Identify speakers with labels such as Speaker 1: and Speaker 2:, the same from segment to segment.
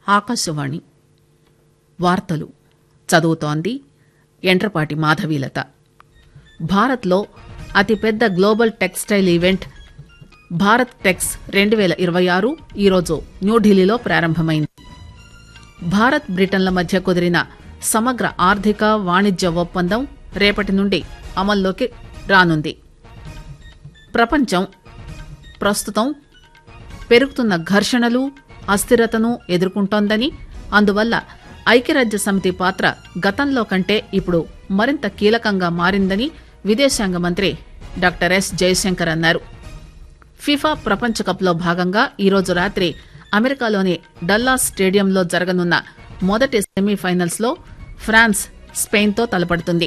Speaker 1: ఆకాశవాణి వార్తలు చదువుతోంది ఎంట్రపాటి మాధవీలత భారత్లో అతిపెద్ద global textile event Bharat tex రెండు వేల ఇరవై ఆరు ఈరోజు న్యూఢిల్లీలో ప్రారంభమైంది భారత్ బ్రిటన్ల మధ్య కుదిరిన సమగ్ర ఆర్థిక వాణిజ్య ఒప్పందం రేపటి నుండి అమల్లోకి రానుంది ప్రపంచం ప్రస్తుతం పెరుగుతున్న ఘర్షణలు అస్థిరతను ఎదుర్కొంటోందని అందువల్ల ఐక్యరాజ్య సమితి పాత్ర గతంలో కంటే ఇప్పుడు మరింత కీలకంగా మారిందని విదేశాంగ మంత్రి డాక్టర్ ఎస్ జయశంకర్ అన్నారు ఫిఫా ప్రపంచ కప్లో భాగంగా ఈరోజు రాత్రి అమెరికాలోని డల్లాస్ స్టేడియంలో జరగనున్న మొదటి సెమీఫైనల్స్ లో ఫ్రాన్స్ స్పెయిన్తో తలపడుతుంది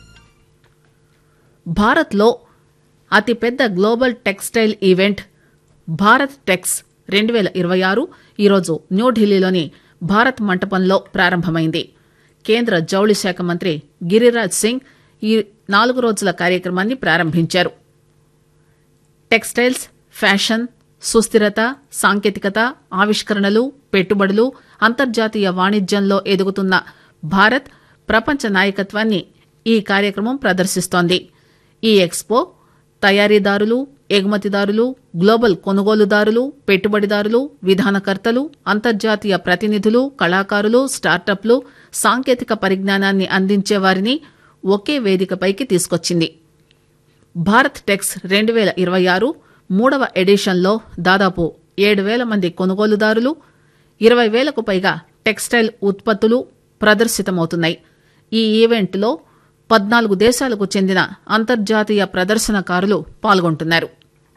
Speaker 1: భారత్లో అతిపెద్ద global textile event Bharat tex రెండు వేల ఇరవై ఆరు ఈరోజు న్యూఢిల్లీలోని భారత్ మంటపంలో ప్రారంభమైంది కేంద్ర జౌళి శాఖ మంత్రి గిరిరాజ్ సింగ్ ఈ నాలుగు రోజుల కార్యక్రమాన్ని ప్రారంభించారు టెక్స్టైల్స్ ఫ్యాషన్ సుస్థిరత సాంకేతికత ఆవిష్కరణలు పెట్టుబడులు అంతర్జాతీయ వాణిజ్యంలో ఎదుగుతున్న భారత్ ప్రపంచ నాయకత్వాన్ని ఈ కార్యక్రమం ప్రదర్శిస్తోంది ఈ ఎక్స్పో తయారీదారులు ఎగుమతిదారులు గ్లోబల్ కొనుగోలుదారులు పెట్టుబడిదారులు విధానకర్తలు అంతర్జాతీయ ప్రతినిధులు కళాకారులు స్టార్టప్లు సాంకేతిక పరిజ్ఞానాన్ని అందించే వారిని ఒకే వేదికపైకి తీసుకొచ్చింది భారత్ టెక్స్ రెండు వేల ఇరవై ఆరు మూడవ ఎడిషన్లో దాదాపు ఏడు వేల మంది కొనుగోలుదారులు ఇరవై వేలకు పైగా టెక్స్టైల్ ఉత్పత్తులు ప్రదర్శితమవుతున్నాయి ఈ ఈవెంట్లో పద్నాలుగు దేశాలకు చెందిన అంతర్జాతీయ ప్రదర్శనకారులు పాల్గొంటున్నారు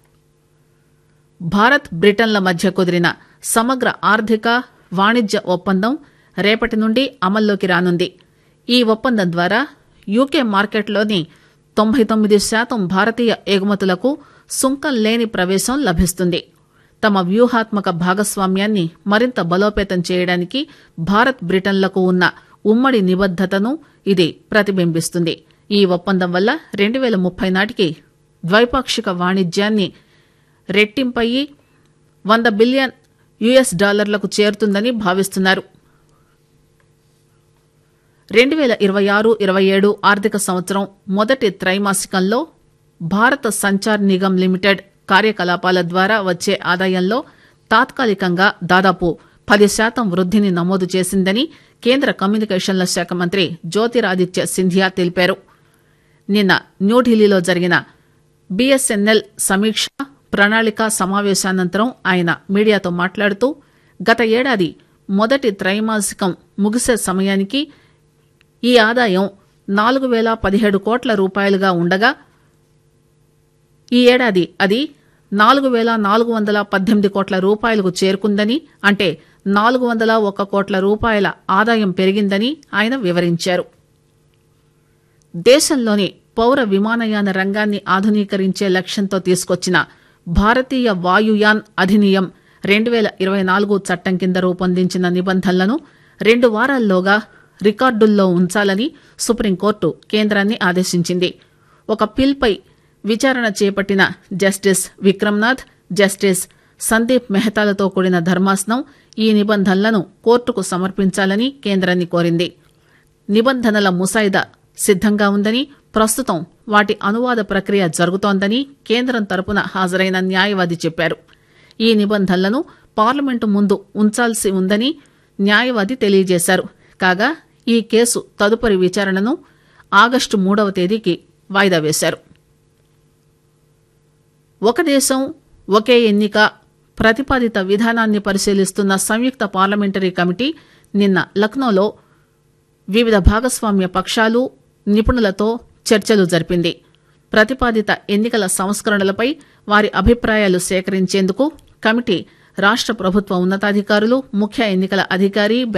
Speaker 1: భారత్ బ్రిటన్ల మధ్య కుదిరిన సమగ్ర ఆర్థిక వాణిజ్య ఒప్పందం రేపటి నుండి అమల్లోకి రానుంది ఈ ఒప్పందం ద్వారా యూకే మార్కెట్లోని తొంభై తొమ్మిది శాతం భారతీయ ఎగుమతులకు సుంకం లేని ప్రవేశం లభిస్తుంది తమ వ్యూహాత్మక భాగస్వామ్యాన్ని మరింత బలోపేతం చేయడానికి భారత్ బ్రిటన్లకు ఉన్న ఉమ్మడి నిబద్దతను ఇది ప్రతిబింబిస్తుంది ఈ ఒప్పందం వల్ల రెండు వేల ముప్పై నాటికి ద్వైపాక్షిక వాణిజ్యాన్ని రెట్టింపయ్యి వంద బిలియన్ యుఎస్ డాలర్లకు చేరుతుందని భావిస్తున్నారు రెండు వేల ఇరవై ఆరు ఇరవై ఏడు ఆర్థిక సంవత్సరం మొదటి త్రైమాసికంలో భారత సంచార్ నిగమ్ లిమిటెడ్ కార్యకలాపాల ద్వారా వచ్చే ఆదాయంలో తాత్కాలికంగా దాదాపు పది శాతం వృద్ధిని నమోదు చేసిందని కేంద్ర కమ్యూనికేషన్ల శాఖ మంత్రి జ్యోతిరాదిత్య సింధియా తెలిపారు నిన్న న్యూఢిల్లీలో జరిగిన బీఎస్ఎన్ఎల్ సమీక్ష ప్రణాళిక సమావేశానంతరం ఆయన మీడియాతో మాట్లాడుతూ గత ఏడాది మొదటి త్రైమాసికం ముగిసే సమయానికి ఈ ఆదాయం నాలుగు వేల పదిహేడు కోట్ల రూపాయలుగా ఉండగా ఈ ఏడాది అది నాలుగు వేల నాలుగు వందల పద్దెనిమిది కోట్ల రూపాయలకు చేరుకుందని అంటే నాలుగు వందల ఒక్క కోట్ల రూపాయల ఆదాయం పెరిగిందని ఆయన వివరించారు దేశంలోని పౌర విమానయాన రంగాన్ని ఆధునీకరించే లక్ష్యంతో తీసుకొచ్చిన భారతీయ వాయుయాన్ అధినియం రెండు వేల ఇరవై నాలుగు చట్టం కింద రూపొందించిన నిబంధనలను రెండు వారాల్లోగా రికార్డుల్లో ఉంచాలని సుప్రీంకోర్టు కేంద్రాన్ని ఆదేశించింది ఒక పిల్పై విచారణ చేపట్టిన జస్టిస్ విక్రమ్నాథ్ జస్టిస్ సందీప్ మెహతాలతో కూడిన ధర్మాసనం ఈ నిబంధనలను కోర్టుకు సమర్పించాలని కేంద్రాన్ని కోరింది నిబంధనల ముసాయిదా సిద్దంగా ఉందని ప్రస్తుతం వాటి అనువాద ప్రక్రియ జరుగుతోందని కేంద్రం తరపున హాజరైన న్యాయవాది చెప్పారు ఈ నిబంధనలను పార్లమెంటు ముందు ఉంచాల్సి ఉందని న్యాయవాది తెలియజేశారు కాగా ఈ కేసు తదుపరి విచారణను ఆగస్టు మూడవ తేదీకి వాయిదా వేశారు ఒక దేశం ఒకే ఎన్నిక ప్రతిపాదిత విధానాన్ని పరిశీలిస్తున్న సంయుక్త పార్లమెంటరీ కమిటీ నిన్న లక్నోలో వివిధ భాగస్వామ్య పక్షాలు నిపుణులతో చర్చలు జరిపింది ప్రతిపాదిత ఎన్నికల సంస్కరణలపై వారి అభిప్రాయాలు సేకరించేందుకు కమిటీ రాష్ట ప్రభుత్వ ఉన్నతాధికారులు ముఖ్య ఎన్నికల అధికారి